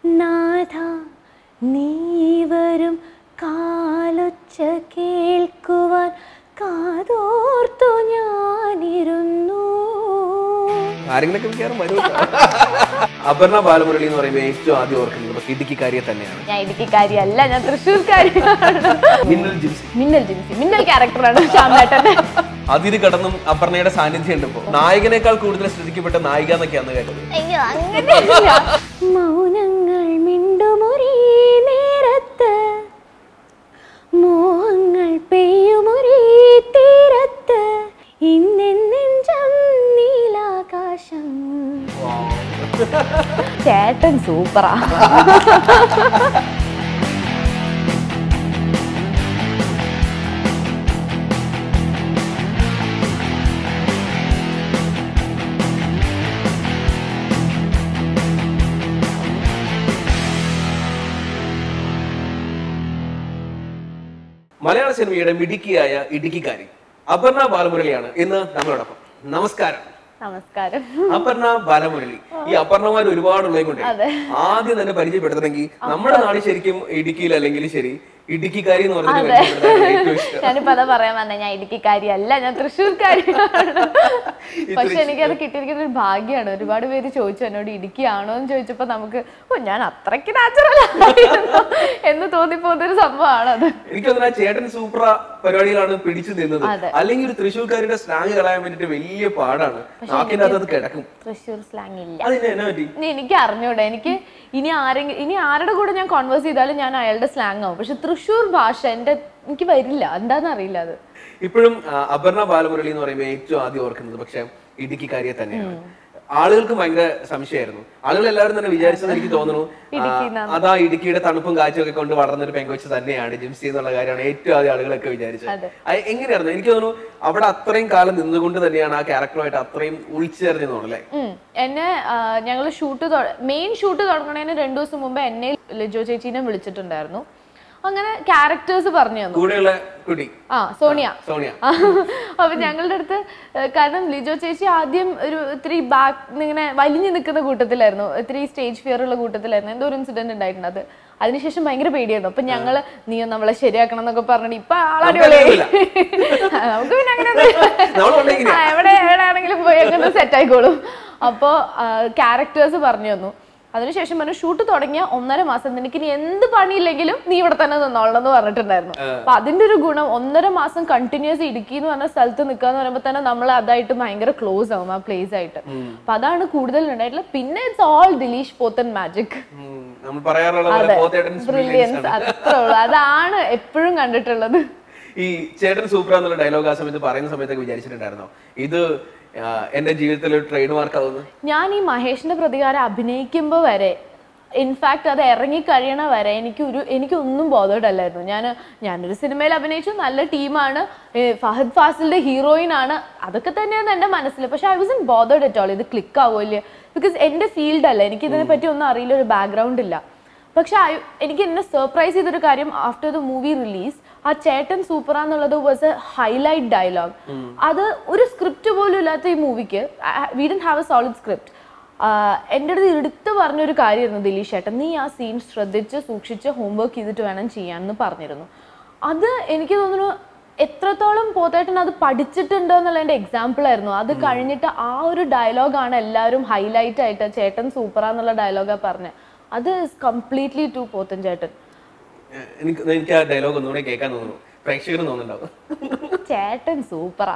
നാഥ നീ വരും കാലൊച്ച കേൾക്കുവാൻ കാതോർത്തു ഞാനിരുന്നു ആരെങ്കിലൊക്കെ മിക്കവാറും വരും അപർണ ബാലമുരളി എന്ന് പറയുമ്പോൾ ഏറ്റവും ആദ്യം ഓർക്കുന്നത് നമുക്ക് ഇടുക്കിക്കാരിയെ തന്നെയാണ് ഞാൻ ഇടുക്കിക്കാരിയല്ല ഞാൻ തൃശ്ശൂർക്കാരിയാണ് മിന്നൽ ജിംസി മിന്നൽ ജിൻസി മിന്നൽ ക്യാരക്ടറാണ് ശ്യാമേട്ടന്റെ അതിര് കടന്നും അപർണയുടെ സാന്നിധ്യം ഉണ്ട് ഇപ്പോ നായകനേക്കാൾ കൂടുതൽ ശ്രദ്ധിക്കപ്പെട്ട നായിക എന്നൊക്കെയാണ് കേട്ടത് അയ്യോ അങ്ങനെയല്ല മൗനങ്ങൾ മിണ്ടുമൊരേ നേരത്ത് മോഹങ്ങൾ പെയ്യുമൊരേ തീരത്ത് ഇന്നെഞ്ചം നീലാകാശം ചേട്ടൻ സൂപ്പറാ മലയാള സിനിമയുടെ മിടുക്കിയായ ഇടുക്കിക്കാരി അപർണ ബാലമുരളിയാണ് ഇന്ന് നമ്മളോടൊപ്പം നമസ്കാരം നമസ്കാരം അപർണ ബാലമുരളി ഈ അപർണമാർ ഒരുപാടുള്ളത് കൊണ്ട് ആദ്യം തന്നെ പരിചയപ്പെടുത്തണമെങ്കിൽ നമ്മുടെ നാട് ശരിക്കും ഇടുക്കിയിൽ അല്ലെങ്കിൽ ശരി ഇടുക്കിക്കാരി എന്ന് പറഞ്ഞിട്ട് പരിചയപ്പെടുത്താനാണ് ഏറ്റവും ഇഷ്ടം ഞാനിപ്പോ അതാ പറയാൻ വന്നെ ഞാൻ ഇടുക്കിക്കാരിയല്ല ഞാൻ തൃശ്ശൂർക്കാരിയാണ് പക്ഷെ എനിക്കത് കിട്ടിയിരിക്കുന്ന ഒരു ഭാഗ്യമാണ് ഒരുപാട് പേര് ചോദിച്ചു എന്നോട് ഇടുക്കിയാണോ എന്ന് ചോദിച്ചപ്പോ നമുക്ക് ഓ ഞാൻ അത്രയ്ക്ക് നാച്ചുറൽ എന്ന് തോന്നിപ്പോകുന്ന ഒരു സംഭവമാണ് അത് എനിക്ക് തോന്നുന്നു ആ ചേട്ടൻ സൂപ്ര പരിപാടികളാണ് പിടിച്ചു നിന്നത് അല്ലെങ്കിൽ ഒരു തൃശ്ശൂർക്കാരുടെ സ്ലാങ് കളയാൻ വേണ്ടിട്ട് വലിയ പാടാണ് നാക്കിന്റെ അകത്ത് അത് കിടക്കും തൃശ്ശൂർ സ്ലാങ് ഇല്ല അതിന് എന്നാ പറ്റി ഇനി എനിക്ക് അറിഞ്ഞൂടെ എനിക്ക് ഇനി ആരെങ്കിലും ഇനി ആരുടെ കൂടെ ഞാൻ കോൺവേഴ്സ് ചെയ്താലും ഞാൻ അയാളുടെ സ്ലാങ് ആവും പക്ഷെ തൃശ്ശൂർ ഭാഷ എന്റെ എനിക്ക് വരില്ല എന്താന്ന് അറിയില്ല അത് ഇപ്പോഴും ആ, അപർണ ബാലമുരളി എന്ന് പറയുമ്പോൾ ഏറ്റവും ആദ്യം ഓർക്കുന്നത് പക്ഷെ ഇടുക്കിക്കാരിയെ തന്നെയാണ് ആളുകൾക്ക് ഭയങ്കര സംശയമായിരുന്നു ആളുകൾ എല്ലാവരും തന്നെ വിചാരിച്ചത് എനിക്ക് തോന്നുന്നു ആ, അതാ ഇടുക്കിയുടെ തണുപ്പും കാറ്റും ഒക്കെ കൊണ്ട് വളർന്നൊരു പെങ്കൊച്ച് തന്നെയാണ് ജിംസി എന്നുള്ള കാര്യമാണ് ഏറ്റവും ആദ്യം ആളുകളൊക്കെ വിചാരിച്ചത് അത് എങ്ങനെയായിരുന്നു എനിക്ക് തോന്നുന്നു അവിടെ അത്രയും കാലം നിന്നുകൊണ്ട് തന്നെയാണ് ആ ക്യാരക്ടറുമായിട്ട് അത്രയും ഉൾച്ചേർന്നു തോന്നുന്നു ഉം. എന്നെ ഞങ്ങൾ ഷൂട്ട് മെയിൻ ഷൂട്ട് തുടങ്ങണതിന് രണ്ടു ദിവസം മുമ്പ് എന്നെ ലിജോ ചേച്ചീനെ വിളിച്ചിട്ടുണ്ടായിരുന്നു അങ്ങനെ ക്യാരക്ടേഴ്സ് പറഞ്ഞു തന്നു കൂടെയുള്ള കുട്ടി ആ സോണിയ സോണിയ ആ, അപ്പൊ ഞങ്ങളുടെ അടുത്ത് ഏഹ്, കാരണം ലിജോ ചേച്ചി ആദ്യം ഒരു ഇത്തിരി ബാക്ക് ഇങ്ങനെ വലിഞ്ഞു നിൽക്കുന്ന കൂട്ടത്തിലായിരുന്നു ഇത്തിരി സ്റ്റേജ് ഫിയർ ഉള്ള കൂട്ടത്തിലായിരുന്നു എന്തോ ഒരു ഇൻസിഡന്റ് ഉണ്ടായിട്ടുണ്ട് അത് അതിനുശേഷം ഭയങ്കര പേടിയായിരുന്നു അപ്പൊ ഞങ്ങള് നീ നമ്മളെ ശരിയാക്കണം എന്നൊക്കെ പറഞ്ഞിട്ട് ഇപ്പൊ ആളടിപൊളിയായി നമുക്ക് പിന്നെ അങ്ങനെ നമ്മൾ കൊണ്ടെങ്ങനെ ആ, എവിടെ എവിടെ ആണെങ്കിലും പോയി അങ്ങനെ സെറ്റ് ആയിക്കോളും അപ്പോ ക്യാരക്ടേഴ്സ് പറഞ്ഞു തന്നു അതിനുശേഷം പറഞ്ഞു ഷൂട്ട് തുടങ്ങിയ ഒന്നര മാസം നിനക്ക് ഇനി എന്ത് പണിയില്ലെങ്കിലും നീ ഇവിടെ തന്നെ നിന്നോളണം എന്ന് പറഞ്ഞിട്ടുണ്ടായിരുന്നു അപ്പൊ അതിന്റെ ഒരു ഗുണം ഒന്നര മാസം കണ്ടിന്യൂസ് ഇടുക്കി എന്ന് പറഞ്ഞ സ്ഥലത്ത് നിൽക്കുക എന്ന് പറയുമ്പോൾ തന്നെ നമ്മൾ അതായിട്ട് ഭയങ്കര ക്ലോസ് ആവും ആ പ്ലേസ് ആയിട്ട് അപ്പൊ അതാണ് കൂടുതൽ ഉണ്ടായിട്ടുള്ളത് പിന്നെ it's all Dileesh Pothan magic ഉം, നമ്മൾ പറയാറുള്ള പോലെ പോത്തേട്ടൻ ബ്രില്യൻസ് അത്രേ ഉള്ളൂ അതാണ് എപ്പോഴും കണ്ടിട്ടുള്ളത് ഈ ചേട്ടൻ സൂപ്പർ എന്നുള്ള ഡയലോഗ് ആ സമയത്ത് പറയുന്ന സമയത്തൊക്കെ വിചാരിച്ചിട്ടുണ്ടായിരുന്നോ ഇത് ആ, എന്റെ ജീവിതത്തിൽ ഒരു ട്രേഡ് മാർക്ക് ആവുന്നു ഞാൻ ഈ മഹേഷിന്റെ പ്രതികാരം അഭിനയിക്കുമ്പോൾ വരെ ഇൻഫാക്ട് അത് ഇറങ്ങി കഴിയണ വരെ എനിക്ക് ഒരു എനിക്കൊന്നും ബോധേഡല്ലായിരുന്നു ഞാൻ ഞാനൊരു സിനിമയിൽ അഭിനയിച്ചു നല്ല ടീമാണ് ഫഹദ് ഫാസിലിന്റെ ഹീറോയിൻ ആണ് അതൊക്കെ തന്നെയാണ് എൻ്റെ മനസ്സിൽ പക്ഷെ I wasn't bothered at all ഇത് ക്ലിക്ക് ആവുമല്ലേ ബിക്കോസ് എൻ്റെ ഫീൽഡ് അല്ല എനിക്ക് ഇതിനെ പറ്റി ഒന്നും അറിയില്ല ഒരു ബാക്ക്ഗ്രൗണ്ട് ഇല്ല പക്ഷെ I- എനിക്ക് എന്നെ സർപ്രൈസ് ചെയ്തൊരു കാര്യം ആഫ്റ്റർ ദ മൂവി റിലീസ് ആ ചേട്ടൻ സൂപ്പറാന്നുള്ളത് വാസ് എ ഹൈലൈറ്റ് ഡയലോഗ് അത് ഒരു സ്ക്രിപ്റ്റ് പോലും ഇല്ലാത്ത ഈ മൂവിക്ക് we don't have a solid script എൻ്റെ അടുത്ത് എടുത്തു പറഞ്ഞൊരു കാര്യമായിരുന്നു ദിലീഷ് ചേട്ടൻ നീ ആ സീൻ ശ്രദ്ധിച്ച് സൂക്ഷിച്ച് ഹോംവർക്ക് ചെയ്തിട്ട് വേണം ചെയ്യാനെന്ന് പറഞ്ഞിരുന്നു അത് എനിക്ക് തോന്നുന്നു എത്രത്തോളം പോത്തേട്ടൻ അത് പഠിച്ചിട്ടുണ്ട് എന്നുള്ളതിന്റെ എക്സാമ്പിൾ ആയിരുന്നു അത് കഴിഞ്ഞിട്ട് ആ ഒരു ഡയലോഗാണ് എല്ലാവരും ഹൈലൈറ്റ് ആയിട്ട് ചേട്ടൻ സൂപ്പറാന്നുള്ള ഡയലോഗാ പറഞ്ഞത് അത് കംപ്ലീറ്റ്ലി ടു പോത്തൻ ചേട്ടൻ ഏ, എനിക്ക് എനിക്ക് ആ ഡയലോഗ് ഒന്നുകൂടെ കേൾക്കാൻ തോന്നുന്നു പ്രേക്ഷകരും തോന്നുന്നുണ്ടാവും ചേട്ടൻ സൂപ്പറാ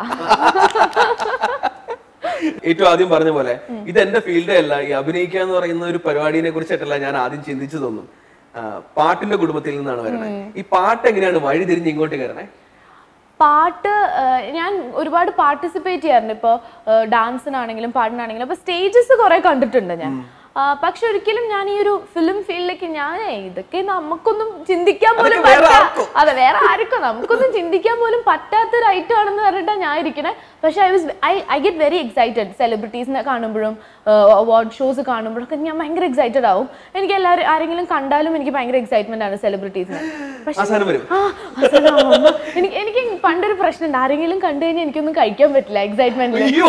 ഏറ്റവും ആദ്യം പറഞ്ഞ പോലെ ഇത് എന്റെ ഫീൽഡേ അല്ല ഈ അഭിനയിക്കുക എന്ന് പറയുന്ന ഒരു പരിപാടിനെ കുറിച്ചിട്ടല്ല ഞാൻ ആദ്യം ചിന്തിച്ചു തോന്നും ആ, പാട്ടിന്റെ കുടുംബത്തിൽ നിന്നാണ് വരുന്നത് ഈ പാട്ട് എങ്ങനെയാണ് വഴി തിരിഞ്ഞ് ഇങ്ങോട്ട് കയറണേ പാട്ട് ആ, ഞാൻ ഒരുപാട് പാർട്ടിസിപ്പേറ്റ് ചെയ്യാറുണ്ട് ഇപ്പോൾ ഡാൻസിനാണെങ്കിലും പാട്ടിനാണെങ്കിലും അപ്പോൾ സ്റ്റേജസ് കുറെ കണ്ടിട്ടുണ്ട് ഞാൻ ആ, പക്ഷെ ഒരിക്കലും ഞാൻ ഈ ഒരു ഫിലിം ഫീൽഡിലേക്ക് ഞാൻ "ഏയ്, ഇതൊക്കെ നമുക്കൊന്നും ചിന്തിക്കാൻ പോലും അതൊക്കെ വേറെ പറ്റാ- ആർക്കും. അതെ വേറെ ആർക്കും നമുക്കൊന്നും ചിന്തിക്കാൻ പോലും പറ്റാത്തൊരു ഐറ്റം ആണെന്ന് പറഞ്ഞിട്ടാണ് ഞാൻ ഇരിക്കണേ പക്ഷെ I was I I get very excited സെലിബ്രിറ്റീസിനെ കാണുമ്പോഴും അവാർഡ് ഷോസ് കാണുമ്പോഴൊക്കെ ഞാൻ ഭയങ്കര എക്സൈറ്റഡ് ആവും എനിക്ക് എല്ലാവരും ആരെങ്കിലും കണ്ടാലും എനിക്ക് ഭയങ്കര എക്സൈറ്റ്മെന്റ് ആണ് സെലിബ്രിറ്റീസിനെ ആ സാധനം വരും ആ, അസലാ, അമ്മ. എനിക്ക് എനിക്ക് പണ്ടൊരു പ്രശ്നമുണ്ട് ആരെങ്കിലും കണ്ടു കഴിഞ്ഞാൽ എനിക്കൊന്നും കഴിക്കാൻ പറ്റില്ല എക്സൈറ്റ്മെന്റിൽ അയ്യോ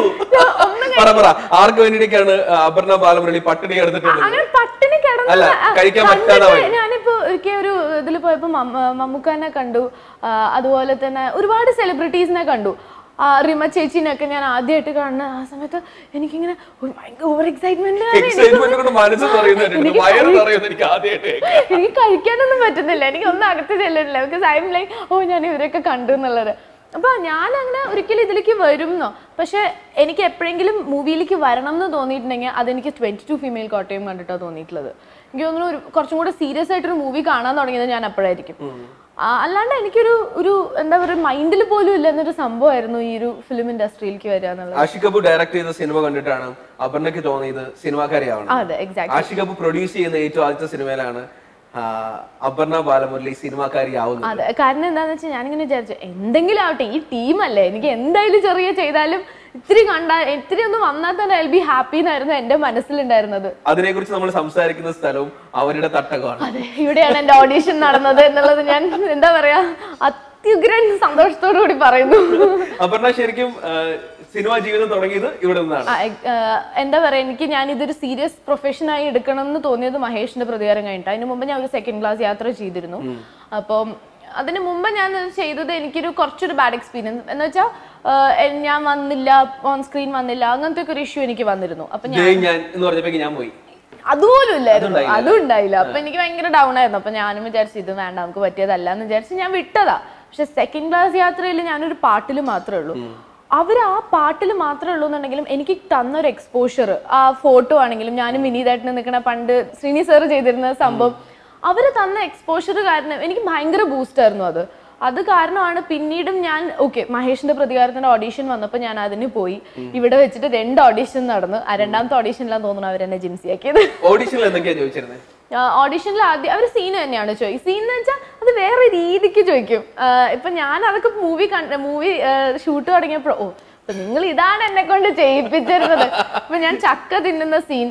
പറ പറ ആർക്ക് വേണ്ടിയിട്ടൊക്കെയാണ് അപർണ ബാലമുരളി പട്ടിണി എടുത്തിട്ടുള്ളത് അങ്ങനെ പട്ടിണി കിടന്ന് അല്ല, കഴിക്കാൻ കണ്ടിട്ട് പറ്റാതെ പോയി. ഞാനിപ്പോ ഒരിക്കൽ ഒരു ഇതിൽ പോയപ്പോ മമ്മ- മമ്മൂക്കാനെ കണ്ടു ആ, അതുപോലെ തന്നെ ഒരുപാട് സെലിബ്രിറ്റീസിനെ കണ്ടു ആ, റിമ ചേച്ചിനെയൊക്കെ ഞാൻ ആദ്യമായിട്ട് കാണുന്ന ആ സമയത്ത് എനിക്കിങ്ങനെ ഒരു ഭയങ്കര ഓവർ എക്സൈറ്റ്മെന്റ് എക്സൈറ്റ്മെന്റ് കൊണ്ട് മനസ്സ് പറയുന്നുണ്ട് വയറ് പറയുന്നത് എനിക്ക് ആദ്യമായിട്ട് എനിക്ക് കഴിക്കാനൊന്നും പറ്റുന്നില്ല എനിക്ക് ഒന്നും അകത്ത് ചെല്ലുന്നില്ല because I'm like oh ഞാൻ ഇവരൊക്കെ കണ്ടു എന്നുള്ളത് അപ്പൊ ഞാൻ അങ്ങനെ ഒരിക്കലും ഇതിലേക്ക് വരുന്നോ പക്ഷെ എനിക്ക് എപ്പോഴെങ്കിലും മൂവിയിലേക്ക് വരണം എന്ന് തോന്നിയിട്ടുണ്ടെങ്കിൽ അതെനിക്ക് ട്വന്റി ടു ഫീമെയിൽ കോട്ടയം കണ്ടിട്ടാണ് തോന്നിയിട്ടുള്ളത് എനിക്ക് തോന്നുന്നു ഒരു കുറച്ചും കൂടെ സീരിയസ് ആയിട്ടൊരു മൂവി കാണാൻ തുടങ്ങിയത് ഞാൻ അപ്പോഴായിരിക്കും ആ, അല്ലാണ്ട് എനിക്കൊരു ഒരു എന്താ പറയുക മൈൻഡിൽ പോലും ഇല്ല എന്നൊരു സംഭവമായിരുന്നു ഈ ഒരു ഫിലിം ഇൻഡസ്ട്രിയിലേക്ക് വരിക എന്നുള്ളത് ആഷിക് കപൂർ ഡയറക്ട് ചെയ്ത സിനിമ കണ്ടിട്ടാണ് അപർണയ്ക്ക് തോന്നിയത് സിനിമാക്കാരിയാവണം അതെ എക്സാക്ട് ആഷിക് കപൂർ പ്രൊഡ്യൂസ് ചെയ്യുന്ന ഏറ്റവും ആദ്യത്തെ സിനിമയിലാണ് ആ, അപർണ ബാലമുരളി സിനിമാക്കാരിയാവുന്നത് അതെ കാരണം എന്താന്ന് വെച്ചാൽ ഞാനിങ്ങനെ വിചാരിച്ചു എന്തെങ്കിലും ആവട്ടെ ഈ ടീമല്ലേ എനിക്ക് എന്തായാലും ചെറിയ ചെയ്താലും ഇത്തിരി കണ്ടാ ഇത്തിരി ഒന്ന് വന്നാൽ തന്നെ ഐ ബി ഹാപ്പി എന്നായിരുന്നു എന്റെ മനസ്സിലുണ്ടായിരുന്നത് അതിനെക്കുറിച്ച് നമ്മൾ സംസാരിക്കുന്ന സ്ഥലവും അവരുടെ തട്ടകമാണ് അതെ ഇവിടെയാണ് എന്റെ ഓഡീഷൻ നടന്നത് എന്നുള്ളത് ഞാൻ എന്താ പറയാ അത്യുഗ്രൻ സന്തോഷത്തോടു കൂടി പറയുന്നു അപർണ ശരിക്കും ആ, സിനിമാ ജീവിതം തുടങ്ങിയത് ഇവിടെ നിന്നാണ് ആ, എ- ആ, എന്താ പറയാ എനിക്ക് ഞാൻ ഇതൊരു സീരിയസ് പ്രൊഫഷനായി എടുക്കണം എന്ന് തോന്നിയത് മഹേഷിന്റെ പ്രതികാരം കഴിഞ്ഞിട്ട് അതിന് മുമ്പ് ഞാൻ ഒരു സെക്കൻഡ് ക്ലാസ് യാത്ര ചെയ്തിരുന്നു അപ്പം അതിന് മുമ്പ് ഞാൻ ഇത് ചെയ്തത് എനിക്കൊരു കുറച്ചൊരു ബാഡ് എക്സ്പീരിയൻസ് എന്ന് വെച്ചാൽ ഞാൻ വന്നില്ല ഓൺ സ്ക്രീൻ വന്നില്ല അങ്ങനത്തെ ഒക്കെ ഒരു ഇഷ്യൂ എനിക്ക് വന്നിരുന്നു അപ്പൊ ഞാൻ ദേ ഞാൻ എന്ന് പറഞ്ഞപ്പോ ഞാൻ പോയി അതുപോലും ഇല്ലായിരുന്നു അതും ഉണ്ടായില്ല അപ്പൊ എനിക്ക് ഭയങ്കര ഡൗൺ ആയിരുന്നു അപ്പൊ ഞാനും വിചാരിച്ചു ഇത് വേണ്ട നമുക്ക് പറ്റിയതല്ല എന്ന് വിചാരിച്ച് ഞാൻ വിട്ടതാ പക്ഷെ സെക്കൻഡ് ക്ലാസ് യാത്രയിൽ ഞാനൊരു പാട്ടിൽ മാത്രമേ ഉള്ളൂ അവർ ആ പാട്ടിൽ മാത്രമേ ഉള്ളൂ എന്നുണ്ടെങ്കിലും എനിക്ക് തന്നൊരു എക്സ്പോഷർ ആ ഫോട്ടോ ആണെങ്കിലും ഞാനും വിനീതായിട്ട് നിൽക്കണ പണ്ട് ശ്രീനി സാർ ചെയ്തിരുന്ന സംഭവം അവർ തന്ന എക്സ്പോഷർ കാരണം എനിക്ക് ഭയങ്കര ബൂസ്റ്റ് ആയിരുന്നു അത് അത് കാരണമാണ് പിന്നീടും ഞാൻ ഓക്കെ മഹേഷിന്റെ പ്രതികാരത്തിന്റെ ഓഡീഷൻ വന്നപ്പോൾ ഞാൻ അതിന് പോയി ഇവിടെ വെച്ചിട്ട് രണ്ട് ഓഡീഷൻ നടന്നു ആ രണ്ടാമത്തെ ഓഡീഷനിലാന്ന് തോന്നുന്നു അവരെന്നെ ജിൻസിയാക്കിയത് ഓഡിഷനിൽ എന്തൊക്കെയാ ചോദിച്ചിരുന്നത് ഓഡിഷനിൽ ആദ്യം അവർ സീൻ തന്നെയാണ് ചോദിക്കും സീൻ എന്ന് വെച്ചാൽ അത് വേറെ രീതിക്ക് ചോദിക്കും ആ, ഇപ്പൊ ഞാൻ അതൊക്കെ മൂവി കണ്ട മൂവി ഷൂട്ട് തുടങ്ങിയപ്പോൾ ഓ അപ്പൊ നിങ്ങൾ ഇതാണ് എന്നെ കൊണ്ട് ചെയ്യിപ്പിച്ചിരുന്നത് അപ്പൊ ഞാൻ ചക്ക തിന്നുന്ന സീൻ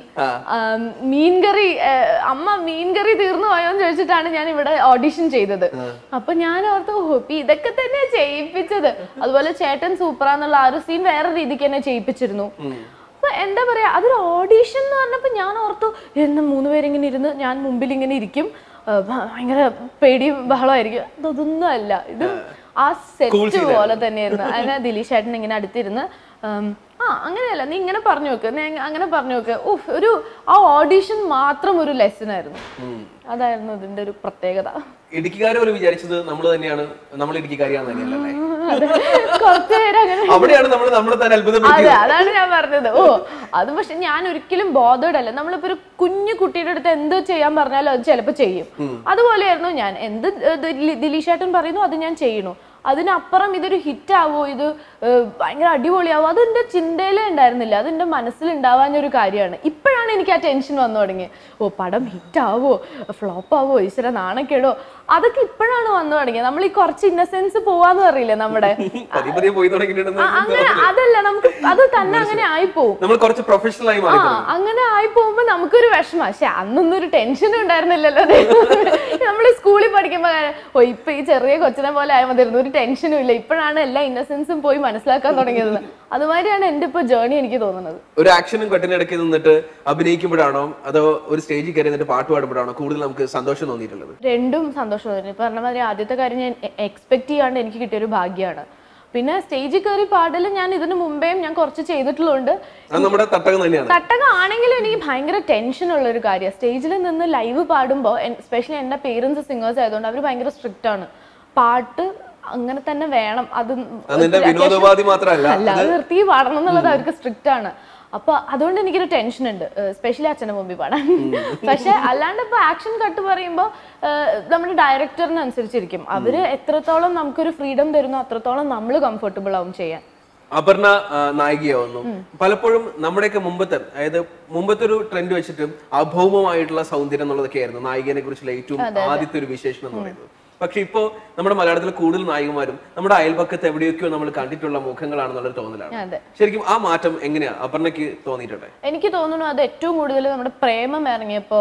മീൻകറി ആ, അമ്മ മീൻകറി തീർന്നു പോയോന്ന് ചോദിച്ചിട്ടാണ് ഞാൻ ഇവിടെ ഓഡിഷൻ ചെയ്തത് അപ്പൊ ഞാൻ ഓർത്തു ഓ ഇപ്പൊ ഇതൊക്കെ തന്നെ ചെയ്യിപ്പിച്ചത് അതുപോലെ ചേട്ടൻ സൂപ്പറാന്നുള്ള ആ ഒരു സീൻ വേറെ രീതിക്ക് തന്നെ ചെയ്യിപ്പിച്ചിരുന്നു അപ്പൊ എന്താ പറയാ അതൊരു ഓഡീഷൻ എന്ന് പറഞ്ഞപ്പോ ഞാൻ ഓർത്തു എന്ന് മൂന്ന് പേരിങ്ങനെ ഇരുന്ന് ഞാൻ മുമ്പിൽ ഇങ്ങനെ ഇരിക്കും ആ, ഭ- ഭയങ്കര പേടിയും ബഹളമായിരിക്കും ഇതൊന്നും അല്ല ഇത് ആ സെറ്റ് പോലെ തന്നെയായിരുന്നു അതിന് ദിലീഷ് ചേട്ടൻ ഇങ്ങനെ അടുത്തിരുന്ന് ഉം, ആ അങ്ങനെയല്ല നീ ഇങ്ങനെ പറഞ്ഞു നോക്ക് നീ അങ്ങ- അങ്ങനെ പറഞ്ഞു നോക്ക് ഉഫ് ഒരു ആ ഓഡീഷൻ മാത്രം ഒരു ലെസൺ ആയിരുന്നു അതായിരുന്നു ഇതിന്റെ ഒരു പ്രത്യേകത ഇടുക്കിക്കാരെ പോലും വിചാരിച്ചത് നമ്മൾ തന്നെയാണ് നമ്മൾ ഇടുക്കിക്കാരിയാന്ന് തന്നെയല്ലേ അതെ കുറച്ചു പേര് അങ്ങനെ അവിടെയാണ് നമ്മൾ നമ്മളെ തന്നെ അത്ഭുതപ്പെടുത്തി അതെ അതാണ് ഞാൻ പറഞ്ഞത് ഓ അത് പക്ഷെ ഞാൻ ഒരിക്കലും ബോധേഡ് അല്ല നമ്മളിപ്പോ ഒരു കുഞ്ഞു കുട്ടിയുടെ അടുത്ത് എന്ത് ചെയ്യാൻ പറഞ്ഞാലും അത് ചിലപ്പോ ചെയ്യും അതുപോലെയായിരുന്നു ഞാൻ എന്ത് ഏർ, ദിലി- ദിലീഷ് ഏട്ടൻ പറയുന്നു അത് ഞാൻ ചെയ്യണു അതിനപ്പുറം ഇതൊരു ഹിറ്റ് ആവോ ഇത് ഏർ, ഭയങ്കര അടിപൊളിയാവോ അത് എന്റെ ചിന്തയിലേ ഉണ്ടായിരുന്നില്ല അത് എന്റെ മനസ്സിൽ ഉണ്ടാവാഞ്ഞൊരു കാര്യമാണ് ഇപ്പോഴാണ് എനിക്ക് ആ ടെൻഷൻ വന്നു തുടങ്ങി ഓ പടം ഹിറ്റ് ആവോ ഫ്ലോപ്പ് ആവോ ഈശ്വര നാണക്കേടോ അതൊക്കെ ഇപ്പോഴാണ് വന്നു തുടങ്ങിയത് നമ്മൾ ഈ കുറച്ച് ഇന്നസെൻസ് പോവാന്ന് പറയില്ലേ നമ്മുടെ പതിയെ പതിയെ പോയി തുടങ്ങിയിട്ടുണ്ടെന്ന് ആ, അങ്ങനെ അതല്ല നമുക്ക് അത് തന്നെ അങ്ങനെ ആയിപ്പോവും നമ്മൾ കുറച്ച് പ്രൊഫഷണൽ ആയി മാറി ആ അങ്ങനെ ആയി പോകുമ്പോ നമുക്കൊരു വിഷമ പക്ഷെ അന്നൊന്നും ഒരു ടെൻഷനും ഉണ്ടായിരുന്നില്ലല്ലോ നമ്മൾ സ്കൂളിൽ പഠിക്കുമ്പോ കാര്യം, ഓ ഇപ്പൊ ഈ ചെറിയ കൊച്ചിനെ പോലെ ആയ മതിയായിരുന്നു ഒരു ടെൻഷനും ഇല്ല ഇപ്പോഴാണ് എല്ലാ ഇന്നസെൻസും പോയി മനസ്സിലാക്കാൻ തുടങ്ങിയത് അതുമാതിരിയാണ് എന്റെ ഇപ്പൊ ജേർണി എനിക്ക് തോന്നുന്നത് ഒരു ആക്ഷനും കട്ടിനിടയ്ക്ക് നിന്നിട്ട് അഭിനയിക്കുമ്പോഴാണോ അതോ ഒരു സ്റ്റേജിൽ കയറി നിന്നിട്ട് പാട്ട് പാടുമ്പോഴാണോ കൂടുതൽ നമുക്ക് സന്തോഷം തോന്നിയിട്ടുള്ളത് രണ്ടും സന്തോഷം തോന്നി ഇപ്പൊ പറഞ്ഞ മാതിരി ആദ്യത്തെ കാര്യം ഞാൻ എക്സ്പെക്ട് ചെയ്യാണ്ട് എനിക്ക് കിട്ടിയൊരു ഭാഗ്യമാണ് പിന്നെ സ്റ്റേജിൽ കയറി പാടൽ ഞാൻ ഇതിനു മുമ്പേയും ഞാൻ കുറച്ച് ചെയ്തിട്ടുള്ളതുകൊണ്ട് അത് നമ്മുടെ തട്ടകം തന്നെയാണ് തട്ടക ആണെങ്കിലും എനിക്ക് ഭയങ്കര ടെൻഷൻ ഉള്ള ഒരു കാര്യമാണ് സ്റ്റേജിൽ നിന്ന് ലൈവ് പാടുമ്പോൾ സ്പെഷ്യലി എൻ്റെ പേരൻസ് സിംഗേഴ്സ് ആയതുകൊണ്ട് അവർ ഭയങ്കര സ്ട്രിക്റ്റ് ആണ് പാട്ട് അങ്ങനെ തന്നെ വേണം അത് അത് നിന്റെ വിനോദോപാധി മാത്രമല്ല അല്ല അത് നിർത്തി പാടണം എന്നുള്ളത് അവർക്ക് സ്ട്രിക്റ്റ് ആണ് അപ്പൊ അതുകൊണ്ട് എനിക്കൊരു ടെൻഷൻ ഉണ്ട് സ്പെഷ്യലി അച്ഛൻ്റെ മുമ്പിൽ പാടാൻ പക്ഷെ അല്ലാണ്ട് ഇപ്പൊ ആക്ഷൻ കട്ട് പറയുമ്പോൾ നമ്മുടെ ഡയറക്ടറിനനുസരിച്ചിരിക്കും അവര് എത്രത്തോളം നമുക്കൊരു ഫ്രീഡം തരുന്നു അത്രത്തോളം നമ്മൾ കംഫർട്ടബിൾ ആവും ചെയ്യാൻ അപർണ ആ, നായികയാവുന്നു പലപ്പോഴും നമ്മുടെയൊക്കെ മുമ്പത്തെ അതായത് മുമ്പത്തെ ഒരു ട്രെൻഡ് വെച്ചിട്ട് അഭൗമമായിട്ടുള്ള സൗന്ദര്യം എന്നുള്ളതൊക്കെ ആയിരുന്നു നായികനെ കുറിച്ചുള്ള ഏറ്റവും ആദ്യത്തെ ഒരു വിശേഷണം എന്ന് പറയുന്നത് പക്ഷെ ഇപ്പോ നമ്മുടെ മലയാളത്തിൽ കൂടുതൽ നായികമാരും നമ്മുടെ അയൽപക്കത്ത് എവിടെയൊക്കെയോ നമ്മൾ കണ്ടിട്ടുള്ള മുഖങ്ങളാണെന്നുള്ളൊരു തോന്നലാണ് അതെ ശരിക്കും ആ മാറ്റം എങ്ങനെയാ അപർണയ്ക്ക് തോന്നിയിട്ടുണ്ട് എനിക്ക് തോന്നുന്നു അത് ഏറ്റവും കൂടുതൽ നമ്മുടെ പ്രേമം ഇറങ്ങിയപ്പോൾ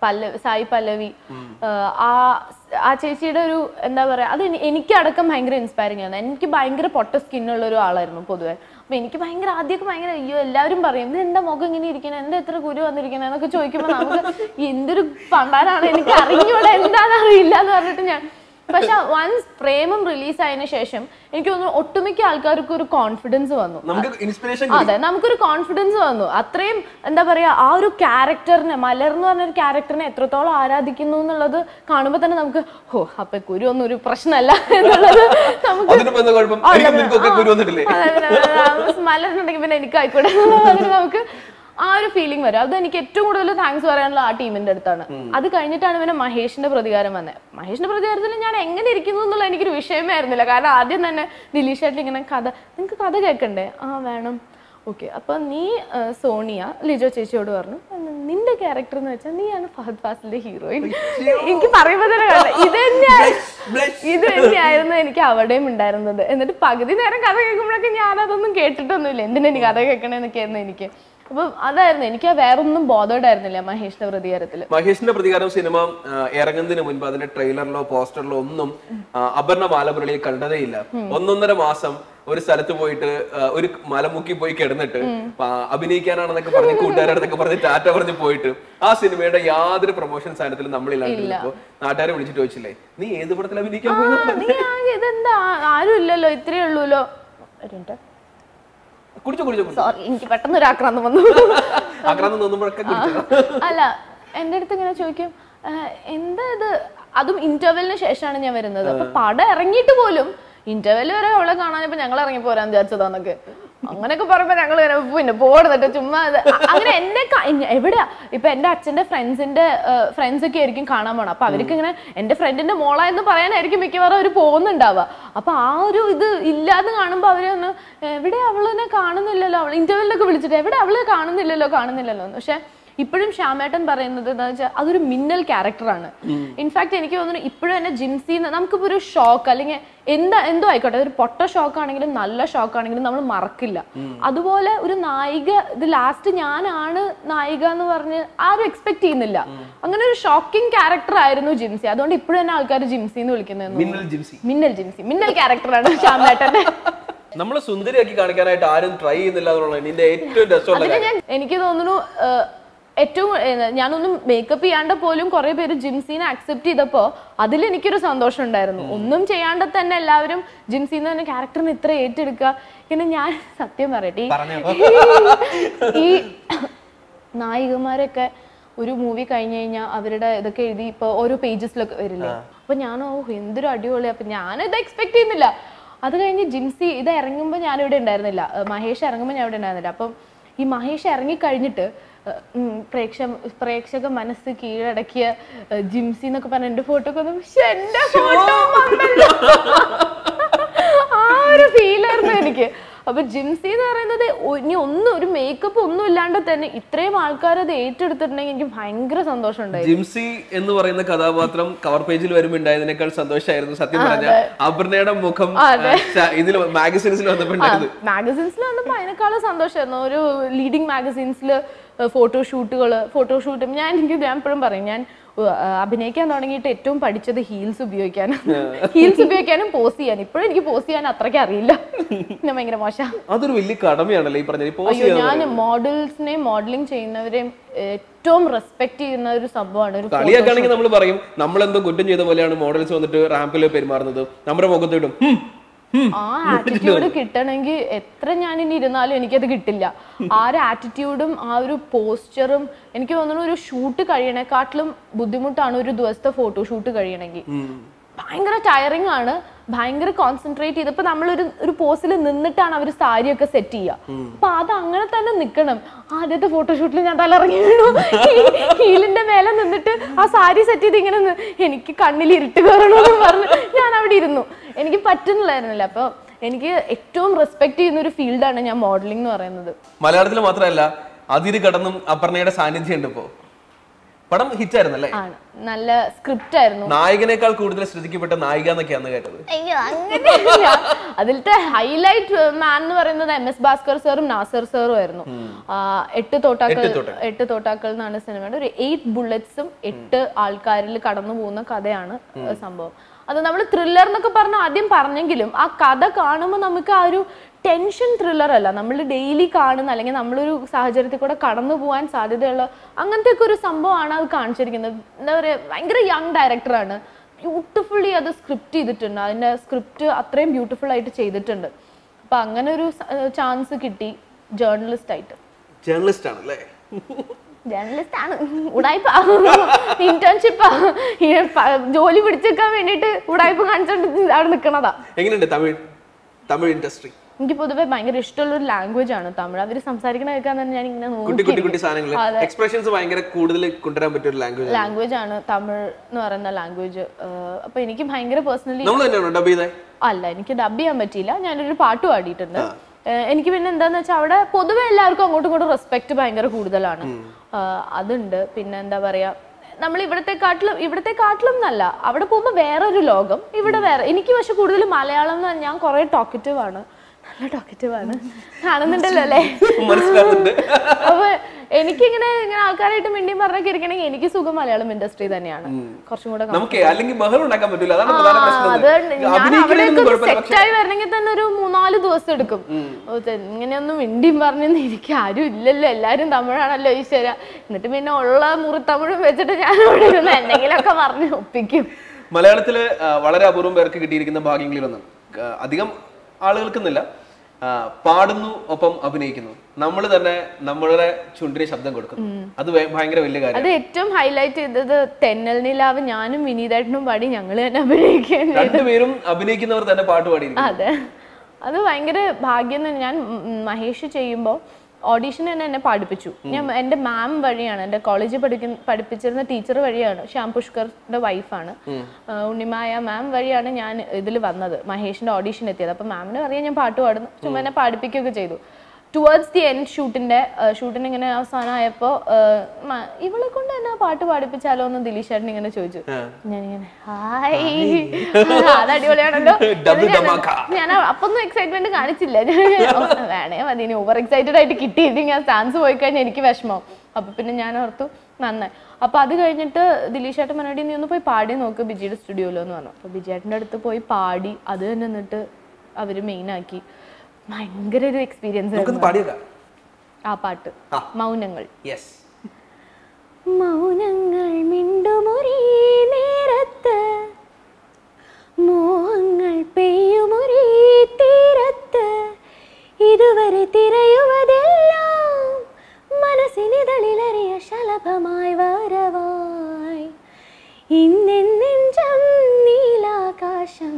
പല്ലവി സായി പല്ലവി ഏഹ് ആ ആ ചേച്ചിയുടെ ഒരു എന്താ പറയാ അത് എനി- എനിക്കടക്കം ഭയങ്കര ഇൻസ്പയറിംഗ് ആണ് എനിക്ക് ഭയങ്കര പൊട്ട സ്കിന്നുള്ള ഒരു ആളായിരുന്നു പൊതുവെ അപ്പൊ എനിക്ക് ഭയങ്കര ആദ്യമൊക്കെ ഭയങ്കര അയ്യോ എല്ലാവരും പറയും ഇത് എന്താ മുഖം ഇങ്ങനെ ഇരിക്കണേ എന്താ എത്ര കുരു വന്നിരിക്കണേ എന്നൊക്കെ ചോദിക്കുമ്പോൾ നമുക്ക് എന്തൊരു പണ്ടാരാണ് എനിക്ക് അറിഞ്ഞൂടെ എന്താണെന്ന് അറിയില്ല എന്ന് പറഞ്ഞിട്ട് ഞാൻ പക്ഷെ വൺസ് പ്രേമം റിലീസ് ആയതിനു ശേഷം എനിക്ക് തോന്നുന്നു ഒട്ടുമിക്ക ആൾക്കാർക്ക് ഒരു കോൺഫിഡൻസ് വന്നു നമുക്ക് ഇൻസ്പിറേഷൻ അതെ നമുക്കൊരു കോൺഫിഡൻസ് വന്നു അത്രയും എന്താ പറയാ ആ ഒരു ക്യാരക്ടറിനെ മലർ എന്ന് പറഞ്ഞ ഒരു ക്യാരക്ടറിനെ എത്രത്തോളം ആരാധിക്കുന്നു എന്നുള്ളത് കാണുമ്പോൾ തന്നെ നമുക്ക് ഓ അപ്പൊ കുരു ഒന്നും ഒരു പ്രശ്നമല്ല എന്നുള്ളത് നമുക്ക് അതിനിപ്പോ എന്താ കുഴപ്പം എനിക്ക് നിനക്കൊക്കെ കുരു വന്നിട്ടില്ലേ മലർന്നുണ്ടെങ്കിൽ പിന്നെ എനിക്ക് ആയിക്കോട്ടെ എന്നുള്ളത് നമുക്ക് ആ ഒരു ഫീലിംഗ് വരും അത് എനിക്ക് ഏറ്റവും കൂടുതൽ താങ്ക്സ് പറയാനുള്ള ആ ടീമിന്റെ അടുത്താണ് അത് കഴിഞ്ഞിട്ടാണ് പിന്നെ മഹേഷിന്റെ പ്രതികാരം വന്നത് മഹേഷിന്റെ പ്രതികാരത്തിൽ ഞാൻ എങ്ങനെ ഇരിക്കുന്നു എന്നുള്ള എനിക്കൊരു വിഷയമേ ആയിരുന്നില്ല കാരണം ആദ്യം തന്നെ ദിലീഷ് ചേട്ടൻ ഇങ്ങനെ കഥ നിങ്ങൾക്ക് കഥ കേൾക്കണ്ടേ ആ വേണം ഓക്കെ അപ്പൊ നീ ആ, സോണിയ ലിജോ ചേച്ചിയോട് പറഞ്ഞു നിന്റെ ക്യാരക്ടർ എന്ന് വെച്ചാൽ നീയാണ് ഫഹദ് ഫാസിലിന്റെ ഹീറോയിൻ എനിക്ക് പറയുമ്പോൾ തന്നെ കണ്ടോ, ഇത് തന്നെയാണ് Blush. ഇത് തന്നെയായിരുന്നു എനിക്ക് അവിടെയും ഉണ്ടായിരുന്നത് എന്നിട്ട് പകുതി നേരം കഥ കേൾക്കുമ്പോഴൊക്കെ ഞാൻ അതൊന്നും കേട്ടിട്ടൊന്നുമില്ല എന്തിനാ എനിക്ക് കഥ കേൾക്കണേന്നൊക്കെയായിരുന്നു എനിക്ക് അപ്പം അതായിരുന്നു എനിക്ക് ആ വേറൊന്നും ബോധേഡ് ആയിരുന്നില്ല മഹേഷിന്റെ പ്രതികാരത്തില് മഹേഷിന്റെ പ്രതികാരം സിനിമ ആ, ഇറങ്ങുന്നതിന് മുൻപ് അതിന്റെ ട്രെയിലറിലോ പോസ്റ്ററിലോ ഒന്നും ആ, അപർണ ബാലമുരളിയെ കണ്ടതേയില്ല ഒന്നൊന്നര മാസം ഒരു സ്ഥലത്ത് പോയിട്ട് ആ, ഒരു മലമുക്കി പോയി കിടന്നിട്ട് ആ, അഭിനയിക്കാനാണെന്നൊക്കെ പറഞ്ഞ് കൂട്ടുകാരോടൊക്കെ പറഞ്ഞ് ടാറ്റ പറഞ്ഞ് പോയിട്ട് ആ സിനിമയുടെ യാതൊരു പ്രൊമോഷൻ സാധനത്തിലും നമ്മളില്ലാണ്ടിരുന്നപ്പോ നാട്ടുകാരെ വിളിച്ചിട്ട് ചോദിച്ചില്ലേ നീ ഏത് പടത്തിൽ അഭിനയിക്കാൻ ആ, പോയി നീ ആകെ ഇതെന്താ ആ- ആരും ഇല്ലല്ലോ ഇത്രയേ ഉള്ളൂല്ലോ ഒരു മിനിറ്റ് കുടിച്ചു കുടിച്ചു കുടിച്ചു സോറി എനിക്ക് പെട്ടെന്ന് ഒരു ആക്രാന്തം വന്നു ആക്രാന്തം തോന്നുമ്പോഴൊക്കെ കുടിച്ചു അല്ല എൻ്റെ അടുത്ത് ഇങ്ങനെ ചോദിക്കും "ആ, എന്താ ഇത് അതും ഇന്റർവെല്ലിന് ശേഷമാണ് ഞാൻ വരുന്നത് അപ്പൊ പടം ഇറങ്ങിയിട്ട് പോലും ഇന്റർവെല് വരെ അവളെ കാണാനിപ്പോ ഞങ്ങൾ ഇറങ്ങി പോരാൻ വിചാരിച്ചതാന്നൊക്കെ അങ്ങനെയൊക്കെ പറയുമ്പോ ഞങ്ങൾ ഇങ്ങനെ പിന്നെ പോടുന്നിട്ട് ചുമ്മാ ഇത് അ- അങ്ങനെ എന്നെ ക- ഇങ്ങ- എവിടെയാ ഇപ്പൊ എന്റെ അച്ഛന്റെ ഫ്രണ്ട്സിന്റെ ഫ്രണ്ട്സ് ഒക്കെ ആയിരിക്കും കാണാൻ പോണം അപ്പൊ അവർക്ക് ഇങ്ങനെ എന്റെ ഫ്രണ്ടിന്റെ മോള എന്ന് പറയാനായിരിക്കും മിക്കവാറും അവർ പോകുന്നുണ്ടാവുക അപ്പൊ ആ ഒരു ഇത് ഇല്ലാന്ന് കാണുമ്പോ അവര് ഒന്ന് എവിടെ അവളിനെ കാണുന്നില്ലല്ലോ അവൾ ഇന്റർവെല്ലൊക്കെ വിളിച്ചിട്ട് എവിടെ അവളെ കാണുന്നില്ലല്ലോ കാണുന്നില്ലല്ലോ എന്ന് പക്ഷെ ഇപ്പോഴും ശ്യാമേട്ടൻ പറയുന്നത് എന്താ വെച്ചാൽ അതൊരു മിന്നൽ ക്യാരക്ടറാണ് ഇൻഫാക്ട് എനിക്ക് തോന്നുന്നു ഇപ്പോഴും എന്നെ ജിംസി നമുക്കിപ്പോ ഒരു ഷോക്ക് അല്ലെങ്കിൽ എന്താ എന്തോ ആയിക്കോട്ടെ ഒരു പൊട്ട ഷോക്ക് ആണെങ്കിലും നല്ല ഷോക്ക് ആണെങ്കിലും നമ്മൾ മറക്കില്ല അതുപോലെ ഒരു നായിക ഇത് ലാസ്റ്റ് ഞാനാണ് നായിക എന്ന് പറഞ്ഞ് ആരും എക്സ്പെക്ട് ചെയ്യുന്നില്ല അങ്ങനെ ഒരു ഷോക്കിംഗ് ക്യാരക്ടർ ആയിരുന്നു ജിംസി അതുകൊണ്ട് ഇപ്പോഴും തന്നെ ആൾക്കാർ ജിംസി എന്ന് വിളിക്കുന്നത് മിന്നൽ ജിംസി മിന്നൽ ജിംസി മിന്നൽ ക്യാരക്ടറാണ് ശ്യാമേട്ടന്റെ നമ്മളെ സുന്ദരിയാക്കി കാണിക്കാനായിട്ട് ആരും ട്രൈ ചെയ്യുന്നില്ല എന്നുള്ളതാണ് നിന്റെ ഏറ്റവും രസമുള്ള അതിന് കാര്യം ഞാൻ എനിക്ക് തോന്നുന്നു ഏഹ്, ഏറ്റവും ഏഹ്, ഞാനൊന്നും മേക്കപ്പ് ചെയ്യാണ്ട് പോലും കുറെ പേര് ജിംസീനെ അക്സെപ്റ്റ് ചെയ്തപ്പോ അതിൽ എനിക്കൊരു സന്തോഷം ഉണ്ടായിരുന്നു ഒന്നും ചെയ്യാണ്ട് തന്നെ എല്ലാവരും ജിംസീന്ന് തന്നെ ക്യാരക്ടറിന് ഇത്ര ഏറ്റെടുക്കുക പിന്നെ ഞാൻ സത്യം പറയട്ടെ ഈ- പറഞ്ഞോ. ഈ നായികമാരൊക്കെ ഒരു മൂവി കഴിഞ്ഞു കഴിഞ്ഞാൽ അവരുടെ ഇതൊക്കെ എഴുതി ഇപ്പൊ ഓരോ പേജസിലൊക്കെ വരില്ലേ അപ്പൊ ഞാൻ ഓ എന്തൊരു അടിപൊളി അപ്പൊ ഞാൻ ഇത് എക്സ്പെക്ട് ചെയ്യുന്നില്ല അത് കഴിഞ്ഞ് ജിൻസി ഇത് ഇറങ്ങുമ്പോൾ ഞാൻ ഇവിടെ ഉണ്ടായിരുന്നില്ല ഏഹ് മഹേഷ് ഇറങ്ങുമ്പോൾ ഞാൻ ഇവിടെ ഉണ്ടായിരുന്നില്ല അപ്പം ഈ മഹേഷ് ഇറങ്ങി കഴിഞ്ഞിട്ട് ഏഹ് ഉം പ്രേക്ഷ പ്രേക്ഷക മനസ്സ് കീഴടക്കിയ ഏഹ് ജിംസി എന്നൊക്കെ പറഞ്ഞ എന്റെ ഫോട്ടോ ഒക്കെ വന്നു പക്ഷെ എന്റെ ഫോട്ടോ ആ ഒരു ഫീലായിരുന്നു എനിക്ക് അപ്പൊ ജിംസി എന്ന് പറയുന്നത് ഒ- ഇനി ഒന്നും ഒരു മേക്കപ്പ് ഒന്നും ഇല്ലാണ്ട് തന്നെ ഇത്രയും ആൾക്കാർ അത് ഏറ്റെടുത്തിട്ടുണ്ടെങ്കിൽ എനിക്ക് ഭയങ്കര സന്തോഷം ഉണ്ടായി ജിംസി എന്ന് പറയുന്ന കഥാപാത്രം കവർ പേജിൽ വരുമ്പോ ഉണ്ടായതിനേക്കാൾ സന്തോഷമായിരുന്നു സത്യം പറഞ്ഞ അപർണയുടെ മുഖം ഇതിൽ മാഗസിൻസിൽ വന്നപ്പോ ഉണ്ടായത് മാഗസിൻസിൽ വന്നപ്പോൾ അതിനേക്കാളും സന്തോഷമായിരുന്നു ഒരു ലീഡിങ് മാഗസിൻസിൽ ഫോട്ടോഷൂട്ടുകൾ ഫോട്ടോഷൂട്ടും ഞാൻ എനിക്ക് ഞാൻ എപ്പോഴും പറയും ഞാൻ ഉ- ആ, അഭിനയിക്കാൻ തുടങ്ങിയിട്ട് ഏറ്റവും പഠിച്ചത് ഹീൽസ് ഉപയോഗിക്കാനും ഹീൽസ് ഉപയോഗിക്കാനും പോസ് ചെയ്യാൻ ഇപ്പോഴും എനിക്ക് പോസ് ചെയ്യാൻ അത്രയ്ക്ക് അറിയില്ല ഞാൻ ഭയങ്കര മോശം അതൊരു വലിയ കടമയാണല്ലേ ഈ പറഞ്ഞ പോസ് അയ്യോ ഞാൻ മോഡൽസിനെയും മോഡലിംഗ് ചെയ്യുന്നവരെയും ഏറ്റവും റെസ്പെക്ട് ചെയ്യുന്ന ഒരു സംഭവമാണ് ഒരു കളിയാക്കുകയാണെങ്കിൽ നമ്മൾ പറയും നമ്മൾ എന്തോ കുറ്റം ചെയ്ത പോലെയാണ് മോഡൽസ് വന്നിട്ട് റാമ്പിൽ പെരുമാറുന്നത് നമ്മുടെ മുഖത്തിടും "ഹും, ഹും." ആ ആറ്റിറ്റ്യൂഡ് കിട്ടണമെങ്കിൽ എത്ര ഞാൻ ഇനി ഇരുന്നാലും എനിക്കത് കിട്ടില്ല ആ ഒരു ആറ്റിറ്റ്യൂഡും ആ ഒരു പോസ്ചറും എനിക്ക് തോന്നുന്നു ഒരു ഷൂട്ട് കഴിയണേക്കാട്ടിലും ബുദ്ധിമുട്ടാണ് ഒരു ദിവസത്തെ ഫോട്ടോ ഷൂട്ട് കഴിയണമെങ്കിൽ ഭയങ്കര ടയറിംഗ് ആണ് ഭയങ്കര കോൺസെൻട്രേറ്റ് ചെയ്ത് ഇപ്പൊ നമ്മളൊരു ഒരു പോസിൽ നിന്നിട്ടാണ് അവർ സാരിയൊക്കെ സെറ്റ് ചെയ്യുക അപ്പൊ അത് അങ്ങനെ തന്നെ നിൽക്കണം ആദ്യത്തെ ഫോട്ടോഷൂട്ടിൽ ഞാൻ തലറങ്ങി വീണു ഹീലിന്റെ മേലെ നിന്നിട്ട് ആ സാരി സെറ്റ് ചെയ്ത് ഇങ്ങനെ നിന്ന് എനിക്ക് കണ്ണിൽ ഇരുട്ട് കയറണമെന്ന് പറഞ്ഞ് ഞാൻ അവിടെ ഇരുന്നു എനിക്ക് പറ്റുന്നില്ലായിരുന്നില്ല അപ്പൊ എനിക്ക് ഏറ്റവും റെസ്പെക്ട് ചെയ്യുന്ന ഒരു ഫീൽഡാണ് ഞാൻ മോഡലിംഗ് എന്ന് പറയുന്നത് മലയാളത്തിൽ മാത്രമല്ല അതിര് കടന്നും അപർണയുടെ സാന്നിധ്യം ഉണ്ട് ഇപ്പോ പടം ഹിറ്റ് ആയിരുന്നല്ലേ ആണ് നല്ല സ്ക്രിപ്റ്റ് ആയിരുന്നു നായകനേക്കാൾ കൂടുതൽ ശ്രദ്ധിക്കപ്പെട്ട നായിക എന്നൊക്കെയാന്ന് കേട്ടത് അയ്യോ അങ്ങനെയല്ല അതിലത്തെ ഹൈലൈറ്റ് മാൻ എന്ന് പറയുന്നത് എം എസ് ഭാസ്കർ സാറും നാസർ സാറും ആയിരുന്നു ആ, എട്ട് തോട്ടാക്കൾ എട്ട് തോട്ടാക്കൾ. എട്ട് തോട്ടാക്കൾ എന്നാണ് സിനിമയുടെ ഒരു എയ്റ്റ് ബുള്ളറ്റ്സും എട്ട് ആൾക്കാരിൽ കടന്നു പോകുന്ന കഥയാണ് ഏഹ്, സംഭവം അത് നമ്മൾ ത്രില്ലർ എന്നൊക്കെ പറഞ്ഞ ആദ്യം പറഞ്ഞെങ്കിലും ആ കഥ കാണുമ്പോൾ നമുക്ക് ആ ഒരു ടെൻഷൻ ത്രില്ലർ അല്ല നമ്മൾ ഡെയിലി കാണുന്ന അല്ലെങ്കിൽ നമ്മളൊരു സാഹചര്യത്തിൽ കൂടെ കടന്നു പോകാൻ സാധ്യതയുള്ള അങ്ങനത്തെ ഒക്കെ ഒരു സംഭവമാണ് അത് കാണിച്ചിരിക്കുന്നത് എന്താ പറയുക ഭയങ്കര യങ് ഡയറക്ടറാണ് ബ്യൂട്ടിഫുള്ളി അത് സ്ക്രിപ്റ്റ് ചെയ്തിട്ടുണ്ട് അതിന്റെ സ്ക്രിപ്റ്റ് അത്രയും ബ്യൂട്ടിഫുൾ ആയിട്ട് ചെയ്തിട്ടുണ്ട് അപ്പൊ അങ്ങനെ ഒരു ചാൻസ് കിട്ടി ജേർണലിസ്റ്റ് ആയിട്ട് ജേർണലിസ്റ്റ് ആണ് അല്ലേ ജേർണലിസ്റ്റ് ആണ് ഉടായ്പ ഇന്റേൺഷിപ്പാ ജോലി പിടിച്ചെടുക്കാൻ വേണ്ടിട്ട് ഉടായ്പ കാണിച്ചോണ്ട് അവിടെ നിൽക്കണതാ എങ്ങനെയുണ്ട് തമിഴ് തമിഴ് ഇൻഡസ്ട്രി എനിക്ക് പൊതുവെ ഭയങ്കര ഇഷ്ടമുള്ള ഒരു ലാംഗ്വേജ് ആണ് തമിഴ് അവര് സംസാരിക്കണ കേൾക്കാൻ തന്നെ ഞാൻ ഇങ്ങനെ കുട്ടി കുട്ടി കുട്ടി നോക്കി സാധനങ്ങൾ എക്സ്പ്രഷൻസ് ഭയങ്കര കൂടുതൽ കൊണ്ടുവരാൻ പറ്റിയ ഒരു ലാംഗ്വേജ് ലാംഗ്വേജ് ആണ് തമിഴ് എന്ന് പറയുന്ന ലാംഗ്വേജ് അപ്പൊ എനിക്ക് ഭയങ്കര പേഴ്സണലി നമ്മൾ തന്നെയാണോ ഡബ് ചെയ്തേ അല്ല എനിക്ക് ഡബ് ചെയ്യാൻ പറ്റിയില്ല ഞാനൊരു പാട്ട് പാടിയിട്ടുണ്ട് ഏഹ് എനിക്ക് പിന്നെ എന്താന്ന് വെച്ചാൽ അവിടെ പൊതുവെ എല്ലാവർക്കും അങ്ങോട്ടും ഇങ്ങോട്ടും റെസ്പെക്ട് ഭയങ്കര കൂടുതലാണ് ആഹ് അതുണ്ട് പിന്നെ എന്താ പറയാ നമ്മൾ ഇവിടത്തെ കാട്ടിലും ഇവിടത്തെ കാട്ടിലും എന്നല്ല അവിടെ പോകുമ്പോൾ വേറൊരു ലോകം ഇവിടെ വേറെ എനിക്ക് പക്ഷെ കൂടുതൽ മലയാളം എന്ന് ഞാൻ കുറെ ടോക്കറ്റീവ് ആണ് നല്ല ടോക്കറ്റീവ് ആണ് കാണുന്നുണ്ടല്ലോ അല്ലേ മനസ്സിലാകുന്നുണ്ട് അപ്പൊ എനിക്കിങ്ങനെ ഇങ്ങനെ ആൾക്കാരായിട്ട് മിണ്ടിയും പറഞ്ഞൊക്കെ ഇരിക്കണമെങ്കിൽ എനിക്ക് സുഖം മലയാളം ഇൻഡസ്ട്രി തന്നെയാണ് കുറച്ചും കൂടെ നമുക്ക് അല്ലെങ്കിൽ ബഹളം ഉണ്ടാക്കാൻ പറ്റില്ല അതാണ് പ്രധാന അതുകൊണ്ട് പ്രശ്നം ഞാൻ അഭിനയിക്കണമെന്ന് അവിടെയൊക്കെ കുഴപ്പമില്ല പക്ഷെ സെറ്റായി വരണമെങ്കിൽ തന്നെ ഒരു മൂന്നാല് ദിവസം എടുക്കും ഓ, ഇത് ഇങ്ങനെയൊന്നും മിണ്ടിയും പറഞ്ഞൊന്നും എനിക്ക് ആരും ഇല്ലല്ലോ എല്ലാരും തമിഴാണല്ലോ ഈശ്വര എന്നിട്ട് പിന്നെ ഉള്ള മുറി തമിഴും വെച്ചിട്ട് ഞാൻ അവിടെ ഇരുന്ന് എന്തെങ്കിലുമൊക്കെ പറഞ്ഞ് ഒപ്പിക്കും മലയാളത്തില് ആ, വളരെ അപൂർവം പേർക്ക് കിട്ടിയിരിക്കുന്ന ഭാഗ്യങ്ങളിലൊന്നും ആ, അധികം ആളുകൾക്കെന്നില്ല ആ, പാടുന്നു ഒപ്പം അഭിനയിക്കുന്നു നമ്മൾ തന്നെ നമ്മളുടെ ചുണ്ടിന് ശബ്ദം കൊടുക്കുന്നു അത് ഭയ- ഭയങ്കര വലിയ കാര്യം അത് ഏറ്റവും ഹൈലൈറ്റ് ചെയ്തത് തെന്നൽ നിലാവ് ഞാനും വിനീതേട്ടനും പാടി ഞങ്ങൾ തന്നെ അഭിനയിക്കുകയും രണ്ടുപേരും അഭിനയിക്കുന്നവർ തന്നെ പാട്ട് പാടിയിരിക്കുന്നു അതെ അത് ഭയങ്കര ഭാഗ്യം തന്നെ ഞാൻ ഉം മഹേഷ് ചെയ്യുമ്പോൾ ഓഡീഷൻ തന്നെ എന്നെ പഠിപ്പിച്ചു ഞാൻ എൻ്റെ മാം വഴിയാണ് എൻ്റെ കോളേജിൽ പഠിക്കുന്ന പഠിപ്പിച്ചിരുന്ന ടീച്ചർ വഴിയാണ് ശ്യാം പുഷ്കറിന്റെ വൈഫാണ് ഉണ്ണിമായ മാം വഴിയാണ് ഞാൻ ഇതിൽ വന്നത് മഹേഷിന്റെ ഓഡീഷൻ എത്തിയത് അപ്പൊ മാമിന് അറിയാൻ ഞാൻ പാട്ട് പാടുന്നു ചുമ്മാ എന്നെ പാടിപ്പിക്കുകയൊക്കെ ചെയ്തു ടുവേർഡ്സ് ദി എൻഡ് ഷൂട്ടിന്റെ ഷൂട്ടിന് ഇങ്ങനെ അവസാനമായപ്പോ ഇവളെ കൊണ്ട് തന്നെ ആ പാട്ട് പാടിപ്പിച്ചാലോ എന്ന് ദിലീഷ് ചേട്ടൻ ഇങ്ങനെ ചോദിച്ചു ഞാനിങ്ങനെ ഹായ് അത് അടിപൊളിയാണല്ലോ Double എന്ന് ഞാൻ- ധമാക്ക. ഞാൻ അപ്പൊന്നും എക്സൈറ്റ്മെന്റ് കാണിച്ചില്ല ഞാൻ വേണേ മതി ഇനി ഓവർ എക്സൈറ്റഡ് ആയിട്ട് കിട്ടിയില്ലെങ്കിൽ ഞാൻ സ്റ്റാൻസ് പോയി കഴിഞ്ഞാൽ എനിക്ക് വിഷമം അപ്പൊ പിന്നെ ഞാൻ ഓർത്തു നന്നായി അപ്പൊ അത് കഴിഞ്ഞിട്ട് ദിലീഷ് ചേട്ടൻ മനോടി നീ ഒന്ന് പോയി പാടി നോക്ക് ബിജിയുടെ സ്റ്റുഡിയോയിലോ എന്ന് പറഞ്ഞു അപ്പൊ ബിജി ചേട്ടൻ്റെ അടുത്ത് പോയി പാടി അത് തന്നെ എന്നിട്ട് അവര് മെയിൻ ആക്കി ഭയങ്കര ഒരു എക്സ്പീരിയൻസ് നമുക്കൊന്ന് പാടിയേക്കാം ആ പാട്ട് ആ. മൗനങ്ങൾ യെസ് മൗനങ്ങൾ മിണ്ടുമൊരേ നേരത്ത് മോഹങ്ങൾ പെയ്യുമൊരേ തീരത്ത് ഇതുവരെ തിരയുവതെല്ലാം മനസ്സിനിതളിലറിയ ശലഭമായി വരവായി ഇന്നെഞ്ചം നീലാകാശം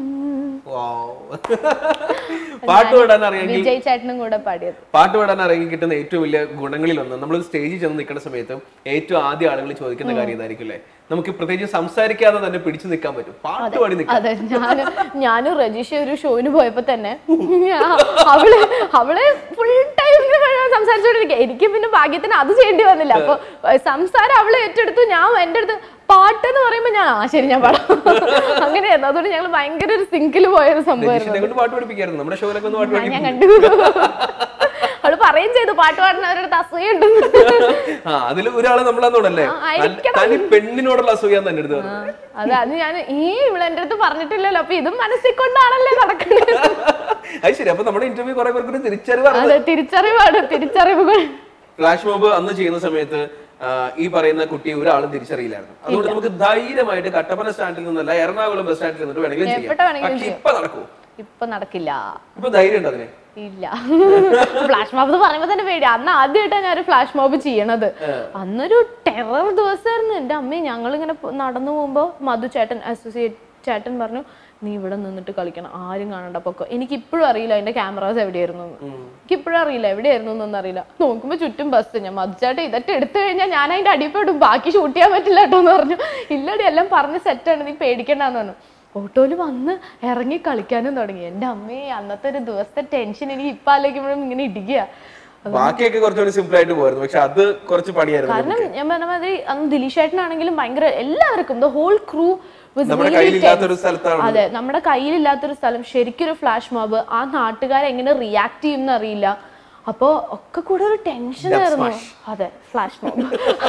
പാട്ട് പാടാൻ അറിയാമെങ്കിൽ വിജയ് ചേട്ടനും കൂടെ പാടിയത് പാട്ട് പാടാൻ ഇറങ്ങി കിട്ടുന്ന ഏറ്റവും വലിയ ഗുണങ്ങളിൽ ഒന്ന് നമ്മൾ സ്റ്റേജിൽ ചെന്ന് നിൽക്കുന്ന സമയത്ത് ഏറ്റവും ആദ്യം ആളുകൾ ചോദിക്കുന്ന കാര്യം ഇതായിരിക്കും അല്ലേ നമുക്ക് പ്രത്യേകിച്ച് സംസാരിക്കാതെ തന്നെ പിടിച്ചു നിൽക്കാൻ പറ്റും പാട്ട് പാടി നിൽക്കാം അതെ ഞാൻ ഞാനും രജീഷ് ഒരു ഷോയിന് പോയപ്പോ തന്നെ ഞാൻ- അവള് അവള് ഫുൾ ടൈം സംസാരിച്ചോണ്ടിരിക്കുക എനിക്ക് പിന്നെ ഭാഗ്യത്തിന് അത് ചെയ്യേണ്ടി വന്നില്ല അപ്പൊ ഏഹ്, സംസാരം അവള് ഏറ്റെടുത്തു ഞാൻ എന്റെ അടുത്ത് പാട്ട് എന്ന് പറയുമ്പോ ഞാൻ ആ ശരി ഞാൻ പാടാം അങ്ങനെയായിരുന്നു അതുകൊണ്ട് ഞങ്ങൾ ഭയങ്കര ഒരു സിങ്കിൽ പോയൊരു സംഭവമായിരുന്നു രജിഷിനെ കൊണ്ട് പാട്ട് പഠിപ്പിക്കായിരുന്നു നമ്മുടെ ഷോയിലൊക്കെ ഒന്ന് പാട്ട് ഞാൻ- പഠിപ്പിക്കും ഞാൻ കണ്ടു അവള് പറയും ചെയ്തു പാട്ട് പാടുന്നവരുടെ അസൂയുണ്ടെന്ന് ആ അതിൽ ഒരാള് നമ്മളാന്നോടല്ലേ ആ, ആയിരിക്കണം. തനി പെണ്ണിനോടുള്ള അസൂയാൻ തന്നെ എടുത്തു അത് അത് ഞാൻ ഈ ഇവിടെ എന്റെ അടുത്ത് പറഞ്ഞിട്ടില്ലല്ലോ അപ്പൊ ഇതും മനസ്സിൽ കൊണ്ടാണല്ലേ നടക്കുന്നത് അത് ശരി അപ്പൊ നമ്മുടെ ഇന്റർവ്യൂ കുറെ പേർക്ക് തിരിച്ചറിവ് അതെ തിരിച്ചറിവാണ് തിരിച്ചറിവുകൾ ഫ്ലാഷ് മോബ് അന്ന് ചെയ്യുന്ന സമയത്ത് ആ, ഈ പറയുന്ന കുട്ടിയെ ഒരാളും തിരിച്ചറിയില്ലായിരുന്നു അതുകൊണ്ട് നമുക്ക് ധൈര്യമായിട്ട് കട്ടപ്പന സ്റ്റാൻഡിൽ നിന്നല്ല എറണാകുളം ബസ് സ്റ്റാൻഡിൽ നിന്നിട്ട് വേണമെങ്കിലും ചെയ്യാം എവിടെ വേണമെങ്കിലും പക്ഷെ ഇപ്പൊ നടക്കൂ ഇപ്പൊ നടക്കില്ല ഇപ്പൊ ധൈര്യം ഉണ്ട് അതിന് ഇല്ല ഫ്ലാഷ് മോബ് എന്ന് പറയുമ്പോ തന്നെ പേടി അന്ന് ആദ്യമായിട്ടാണ് ഞാൻ ഒരു ഫ്ലാഷ് മോബ് ചെയ്യണത് അന്നൊരു ടെറർ ദിവസമായിരുന്നു എന്റെ അമ്മ ഞങ്ങൾ ഇങ്ങനെ നടന്നു പോകുമ്പോ മധു ചേട്ടൻ അസോസിയേറ്റ് ചേട്ടൻ പറഞ്ഞു നീ ഇവിടെ നിന്നിട്ട് കളിക്കണം ആരും കാണണ്ട പൊക്കോ എനിക്ക് ഇപ്പോഴും അറിയില്ല അതിന്റെ ക്യാമറാസ് എവിടെയായിരുന്നു എന്ന്. എനിക്ക് ഇപ്പോഴും അറിയില്ല എവിടെയായിരുന്നു എന്നൊന്നും അറിയില്ല നോക്കുമ്പോ ചുറ്റും ബസ് ഞാൻ മധുചേട്ടൻ ഇതൊക്കെ എടുത്തു കഴിഞ്ഞാൽ ഞാൻ അതിന്റെ അടിപ്പെടും ബാക്കി ഷൂട്ട് ചെയ്യാൻ പറ്റില്ല കേട്ടോ എന്ന് പറഞ്ഞു ഇല്ലടി എല്ലാം പറഞ്ഞ് സെറ്റാണ് നീ പേടിക്കണ്ടെന്ന് പറഞ്ഞു ഓട്ടോയിൽ വന്ന് ഇറങ്ങി കളിക്കാനും തുടങ്ങി എൻ്റെ അമ്മേ അന്നത്തെ ഒരു ദിവസത്തെ ടെൻഷൻ എനിക്ക് ഇപ്പം ആലോചിക്കുമ്പോഴും ഇങ്ങനെ ഇടിക്കുക ബാക്കിയൊക്കെ കുറച്ചുകൂടി സിമ്പിൾ ആയിട്ട് പോയിരുന്നു പക്ഷെ അത് കുറച്ച് പണിയായിരുന്നു കാരണം ഞാൻ പറഞ്ഞ മാതിരി അന്ന് ദിലീഷ് ഏട്ടനാണെങ്കിലും ഭയങ്കര എല്ലാവർക്കും ദ ഹോൾ ക്രൂ നമ്മുടെ കയ്യിലില്ലാത്തൊരു സ്ഥലത്താണ് അതെ നമ്മുടെ കയ്യിലില്ലാത്തൊരു സ്ഥലം ശരിക്കൊരു ഫ്ലാഷ് മോബ് ആ നാട്ടുകാർ എങ്ങനെ റിയാക്ട് ചെയ്യുമെന്ന് അറിയില്ല അപ്പോ ഒക്കെ കൂടെ ഒരു ടെൻഷൻ ആയിരുന്നു അതെ ഫ്ലാഷ് മോബ്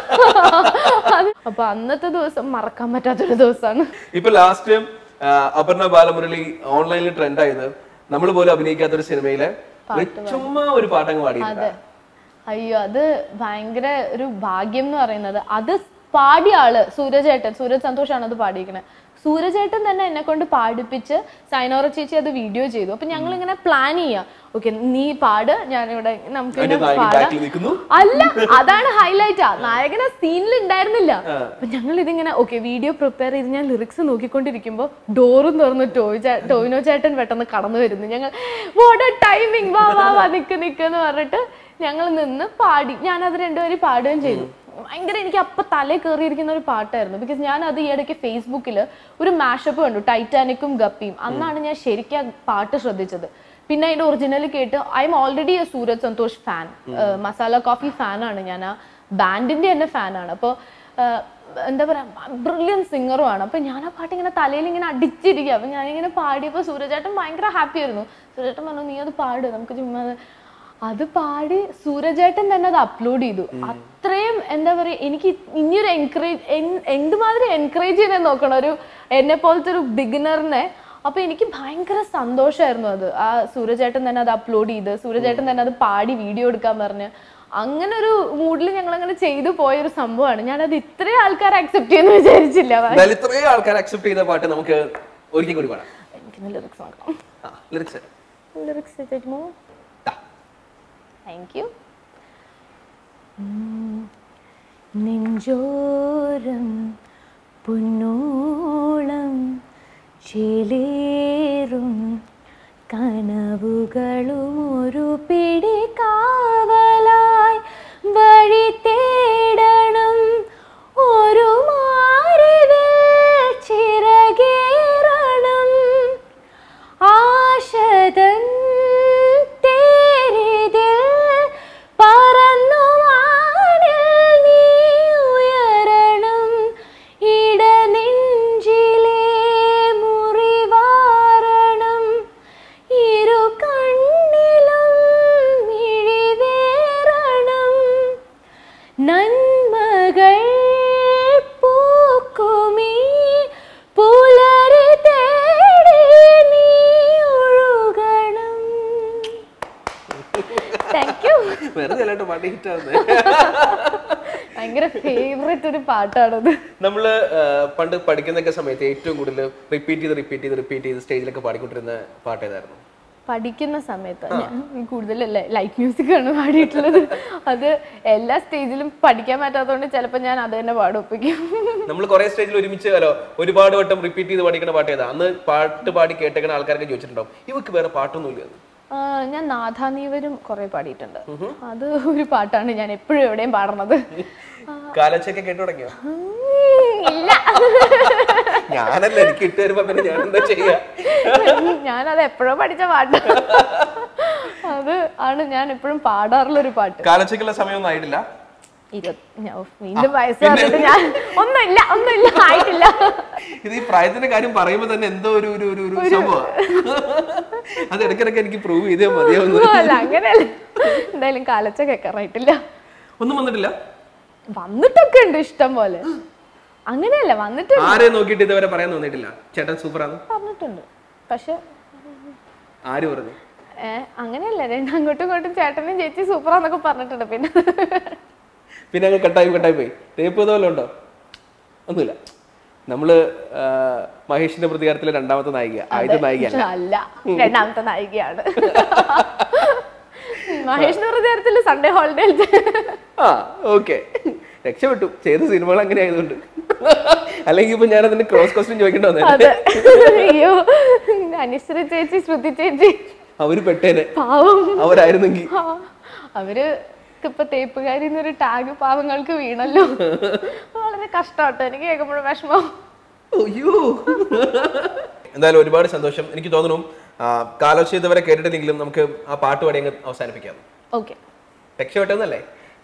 അപ്പൊ അന്നത്തെ ദിവസം മറക്കാൻ പറ്റാത്തൊരു ദിവസമാണ് ഇപ്പൊ ലാസ്റ്റ് അപർണ ബാലമുരളി ഓൺലൈനിൽ ട്രെൻഡ് ആയത് നമ്മൾ പോലും അഭിനയിക്കാത്ത ഒരു സിനിമയിലെ ഒരു ചുമ്മാ ഒരു പാട്ടങ്ങ് പാടിയിട്ടുണ്ട് അതെ അയ്യോ അത് ഭയങ്കര ഒരു ഭാഗ്യം എന്ന് പറയുന്നത് അത് പാടിയ ആള് സൂരജേട്ടൻ സൂരജ് സന്തോഷാണ് അത് പാടിയിരിക്കുന്നത് സൂരജേട്ടൻ തന്നെ എന്നെ കൊണ്ട് പാടിപ്പിച്ച് സൈനോറ ചേച്ചി അത് വീഡിയോ ചെയ്തു അപ്പൊ ഞങ്ങൾ ഇങ്ങനെ പ്ലാൻ ചെയ്യാം ഓക്കെ നീ പാട് ഞാനിവിടെ നമുക്ക് അതിന്റെ ഇങ്ങനെ നായകൻ പാടാം ബാക്കിൽ നിൽക്കുന്നു അല്ല അതാണ് ഹൈലൈറ്റ് ആ നായകൻ ആ സീനിൽ ഉണ്ടായിരുന്നില്ല അപ്പൊ ഞങ്ങൾ ഇതിങ്ങനെ ഓക്കെ വീഡിയോ പ്രിപ്പയർ ചെയ്ത് ഞാൻ ലിറിക്സ് നോക്കിക്കൊണ്ടിരിക്കുമ്പോ ഡോറും തുറന്ന് ടോയ് ചേ- ടോവിനോ ചേട്ടൻ പെട്ടെന്ന് കടന്നു വരുന്നു ഞങ്ങൾ വാട്ട് ടൈമിങ് വാ വാ വാ നിക്ക് നിക്ക് എന്ന് പറഞ്ഞിട്ട് ഞങ്ങൾ നിന്ന് പാടി ഞാൻ അത് രണ്ടുപേരും പാടുകയും ചെയ്തു ഭയങ്കര എനിക്ക് അപ്പൊ തലേ കയറിയിരിക്കുന്ന ഒരു പാട്ടായിരുന്നു ബിക്കോസ് ഞാൻ അത് ഈ ഇടയ്ക്ക് ഫേസ്ബുക്കിൽ ഒരു മാഷപ്പ് കണ്ടു ടൈറ്റാനിക്കും ഗപ്പിയും അന്നാണ് ഞാൻ ശരിക്കും ആ പാട്ട് ശ്രദ്ധിച്ചത് പിന്നെ അതിന്റെ ഒറിജിനൽ കേട്ട് I'm already a Sooraj Santhosh fan Masala coffee ഫാനാണ് ഞാൻ ആ ബാൻഡിന്റെ തന്നെ ഫാനാണ് അപ്പോൾ എന്താ പറയാ ബ്രില്യൻ സിംഗറുമാണ് അപ്പൊ ഞാൻ ആ പാട്ട് ഇങ്ങനെ തലയിൽ ഇങ്ങനെ അടിച്ചിരിക്കുക അപ്പൊ ഞാനിങ്ങനെ പാടിയപ്പോൾ സൂരജേട്ടൻ ഭയങ്കര ഹാപ്പി ആയിരുന്നു സൂരജേട്ടൻ പറഞ്ഞു നീ അത് പാട് നമുക്ക് ചുമ്മാ അത് അത് പാടി സൂരജേട്ടൻ തന്നെ അത് അപ്ലോഡ് ചെയ്തു അത്രയും എന്താ പറയാ എനിക്ക് ഇനിയൊരു എൻകറേജ് എന്തുമാതിരി എൻകറേജ് ചെയ്യാൻ നോക്കണം ഒരു എന്നെ പോലത്തെ ഒരു ബിഗിനറിനെ അപ്പൊ എനിക്ക് ഭയങ്കര സന്തോഷമായിരുന്നു അത് ആ സൂരജേട്ടൻ തന്നെ അത് അപ്ലോഡ് ചെയ്ത് സൂരജേട്ടൻ തന്നെ അത് പാടി വീഡിയോ എടുക്കാൻ പറഞ്ഞ് അങ്ങനെ ഒരു മൂഡിൽ ഞങ്ങൾ അങ്ങനെ ചെയ്തു പോയ ഒരു സംഭവമാണ് ഞാനത് ഇത്രയും ആൾക്കാർ അക്സെപ്റ്റ് ചെയ്യുന്നു വിചാരിച്ചില്ല എന്തായാലും ഇത്രയും ആൾക്കാർ അക്സെപ്റ്റ് ചെയ്ത പാട്ട് നമുക്ക് ഒരിക്കൽ കൂടി പാടാം എനിക്ക് ലിറിക്സ് നോക്കാം ലിറിക്സ് ലിറിക്സ് തരുമോ താങ്ക് യു നെഞ്ചോരം പൊന്നോളം ചേലേറും കനവുകളും ഒരു പിടി കാവലായി വഴി തേടണം ഒരു മാറിവിൽ ചിറകേറണം ആശതൻ തേരിതിൽ പറന്നു വാനിൽ നീ ഉയരണം ഇടനെഞ്ചിലെ മുറിവാരണം ഇരു കണ്ണിലും മിഴിവേറണം നന്മകൾ പൂക്കുമീ പുലരി തേടി നീ ഒഴുകണം താങ്ക് യു വെറുതെ അല്ലാണ്ട് പാട്ട് ഹിറ്റ് ആവുന്നത് ഭയങ്കര ഫേവറേറ്റ് ഒരു പാട്ടാണത് നമ്മള് ആ, പണ്ട് പഠിക്കുന്നൊക്കെ സമയത്ത് ഏറ്റവും കൂടുതൽ റിപ്പീറ്റ് ചെയ്ത് റിപ്പീറ്റ് ചെയ്ത് റിപ്പീറ്റ് ചെയ്ത് സ്റ്റേജിലൊക്കെ പാടിക്കൊണ്ടിരുന്ന പാട്ട് ഏതായിരുന്നു പഠിക്കുന്ന സമയത്ത് ഞാൻ കൂടുതൽ ലൈറ്റ് മ്യൂസിക് ആണ് പാടിയിട്ടുള്ളത് അത് എല്ലാ സ്റ്റേജിലും പഠിക്കാൻ പറ്റാത്തതുകൊണ്ട് ചിലപ്പോൾ ഞാൻ അത് തന്നെ പാടൊപ്പിക്കും നമ്മൾ കുറെ സ്റ്റേജിൽ ഒരുമിച്ച് അല്ലോ ഒരുപാട് വട്ടം റിപ്പീറ്റ് ചെയ്ത് പഠിക്കുന്ന പാട്ട് ഏതാ അന്ന് പാട്ട് പാടി കേട്ടേക്കണ ആൾക്കാരൊക്കെ ചോദിച്ചിട്ടുണ്ടാവും ഇവക്ക് വേറെ പാട്ടൊന്നുമില്ല എന്ന്. ആ, ഞാൻ നാഥാനീവരും കുറെ പാടിയിട്ടുണ്ട് അത് ഒരു പാട്ടാണ് ഞാൻ എപ്പോഴും എവിടെയും പാടുന്നത് കാലച്ചൊക്കെ കേട്ടു തുടങ്ങിയോ ഉം, ഇല്ല ഞാനല്ല എനിക്ക് ഇട്ട് വരുമ്പോ പിന്നെ ഞാൻ എന്താ ചെയ്യാ ഞാനത് എപ്പോഴോ പഠിച്ച പാട്ട് അത് ആണ് ഞാൻ എപ്പോഴും പാടാറുള്ള ഒരു പാട്ട് കാലച്ചക്കുള്ള സമയമൊന്നും ആയിട്ടില്ല ഇരുപത് ഞാൻ ഉഫ്, വീണ്ടും വയസ്സ് പറഞ്ഞിട്ട് ഞാൻ ഒന്നുമില്ല ഒന്നുമില്ല ആയിട്ടില്ല ഇത് ഈ പ്രായത്തിന്റെ കാര്യം പറയുമ്പോ തന്നെ എന്തോ ഒരു ഒരു ഒരു ഒരു സംഭവം അത് ഇടയ്ക്കിടയ്ക്ക് എനിക്ക് പ്രൂവ് ചെയ്തേ മതിയാവുന്നു അല്ല അങ്ങനെയല്ല എന്തായാലും കാലച്ച കേൾക്കാറായിട്ടില്ല ഒന്നും വന്നിട്ടില്ല വന്നിട്ടൊക്കെ ഉണ്ട് ഇഷ്ടം പോലെ അങ്ങനെയല്ല വന്നിട്ടുണ്ട് ആരെ നോക്കിയിട്ട് ഇതുവരെ പറയാൻ തോന്നിയിട്ടില്ല ചേട്ടൻ സൂപ്പറാണ് പറഞ്ഞിട്ടുണ്ട് പക്ഷെ ആര് പറഞ്ഞു ഏ അങ്ങനെയല്ല രണ്ട് അങ്ങോട്ടും ഇങ്ങോട്ടും ചേട്ടനും ചേച്ചി സൂപ്പറാന്നൊക്കെ പറഞ്ഞിട്ടുണ്ട് പിന്നെ പിന്നെ അങ്ങ് കട്ടായി കട്ടായി പോയി തേപ്പ് ഇതുപോലെ ഉണ്ടോ ഒന്നുമില്ല നമ്മള് ആ, മഹേഷിന്റെ പ്രതികാരത്തിലെ രണ്ടാമത്തെ നായിക ആദ്യത്തെ നായിക അല്ല അല്ല രണ്ടാമത്തെ നായികയാണ് മഹേഷിന്റെ ഹൃദയത്തിൽ സൺഡേ ഹോളിഡേ ആ ഓക്കെ രക്ഷപ്പെട്ടു ചെയ്ത സിനിമകൾ അങ്ങനെ ആയതുകൊണ്ട് അല്ലെങ്കിൽ ഇപ്പൊ ഞാൻ അതിന്റെ ക്രോസ് ക്വസ്റ്റ്യൻ ചോദിക്കേണ്ടി വന്നേ അതെ അയ്യോ അനുശ്രീ ചേച്ചി ശ്രുതി ചേച്ചി അവര് പെട്ടേനെ പാവം അവരായിരുന്നെങ്കിൽ ആ, അവര് ഇപ്പൊ തേപ്പുകാരി എന്നൊരു ടാഗ് പാവങ്ങൾക്ക് വീണല്ലോ വളരെ കഷ്ടമാട്ടോ എനിക്ക് കേൾക്കുമ്പോഴും വിഷമം അയ്യോ എന്തായാലും ഒരുപാട് സന്തോഷം എനിക്ക് തോന്നുന്നു കാലോചന ഇതുവരെ കേട്ടിട്ടില്ലെങ്കിലും നമുക്ക് ആ പാട്ട് പാടി അങ്ങ് അവസാനിപ്പിക്കാം ഓക്കെ രക്ഷപ്പെട്ടെന്നല്ലേ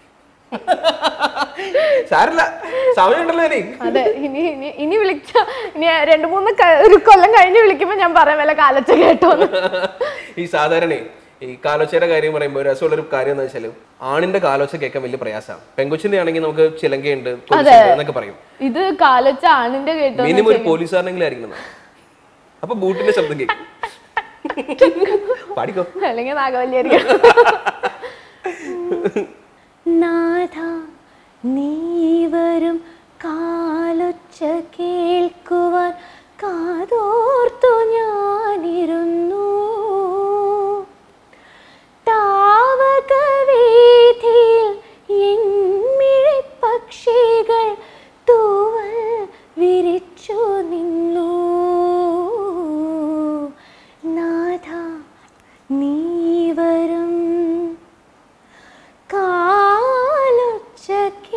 സാരില്ല സമയമുണ്ടല്ലോ ഇനി അതെ ഇനി ഇനി ഇനി വിളിച്ച ഇനി രണ്ടു മൂന്ന് ക- ഒരു കൊല്ലം കഴിഞ്ഞ് വിളിക്കുമ്പോ ഞാൻ പറയാം വല്ല കാലച്ച കേട്ടോന്ന് ഈ സാധാരണ ഈ കാലോച്ചയുടെ കാര്യം പറയുമ്പോൾ ഒരു രസമുള്ള ഒരു കാര്യം എന്ന് വെച്ചാൽ ആണിന്റെ കാലോച്ച കേൾക്കാൻ വലിയ പ്രയാസമാണ് പെങ്കൊച്ചിന്റെ ആണെങ്കിൽ നമുക്ക് ചിലങ്കയുണ്ട് കൊലുസുണ്ട് എന്നൊക്കെ പറയും ഇത് കാലച്ച ആണിന്റെ കേട്ടോ മിനിമം ഒരു പോലീസുകാരനെങ്കിലും ആയിരിക്കണം അപ്പൊ ബൂട്ടിന്റെ ശബ്ദം കേൾക്കും പാടിക്കോ അല്ലെങ്കിൽ നാഗവല്ലിയായിരിക്കും നാഥ നീ വരും കാലൊച്ച കേൾക്കുവാൻ കാതോർത്തു ഞാനിരുന്നു താവകവേദിയിൽ എന്മിഴി പക്ഷികൾ തൂവൽ വിരിച്ചു നിന്നു നാഥ നീ വരും കാലൊച്ച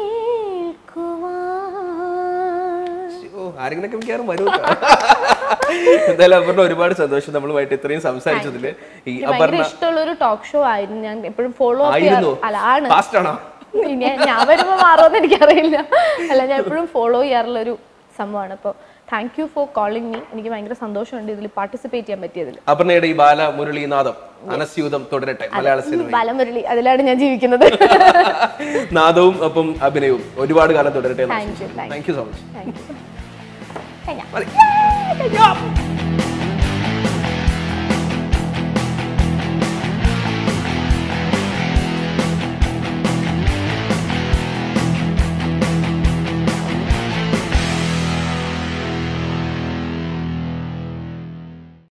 കേൾക്കുവാൻ ഓ ആരെങ്കിലൊക്കെ മിക്കവാറും വരും കേട്ടോ. എന്തായാലും അപർണ ഒരുപാട് സന്തോഷം നമ്മളുമായിട്ട് ഇത്രയും സംസാരിച്ചതില് ഈ എനിക്ക് അപർണ ഭയങ്കര ഇഷ്ടമുള്ള ഒരു ടോക്ക് ഷോ ആയിരുന്നു ഞാൻ എപ്പോഴും ഫോളോ അപ്പ് ആയിരുന്നു ചെയ്യാറ് അല്ല ആണ് ഫാസ്റ്റ് ആണോ ഞാൻ ഞാൻ വരുമ്പോ മാറുമെന്ന് എനിക്കറിയില്ല അല്ല ഞാൻ എപ്പോഴും ഫോളോ ചെയ്യാറുള്ള ഒരു സംഭവമാണ് അപ്പോൾ thank you for calling me എനിക്ക് ഭയങ്കര സന്തോഷമുണ്ട് ഇതിൽ പാർട്ടിസിപ്പേറ്റ് ചെയ്യാൻ പറ്റിയതിൽ അപർണയുടെ ഈ ബാല മുരളീനാഥം അനസ്യൂതം തുടരട്ടെ മലയാള സിനിമ ബലമുരളി അതിലാണ് ഞാൻ ജീവിക്കുന്നത് നാദവും ഒപ്പം അഭിനയവും ഒരുപാട് കാലം തുടരട്ടെ thank you thank thank you so much you thank you മതി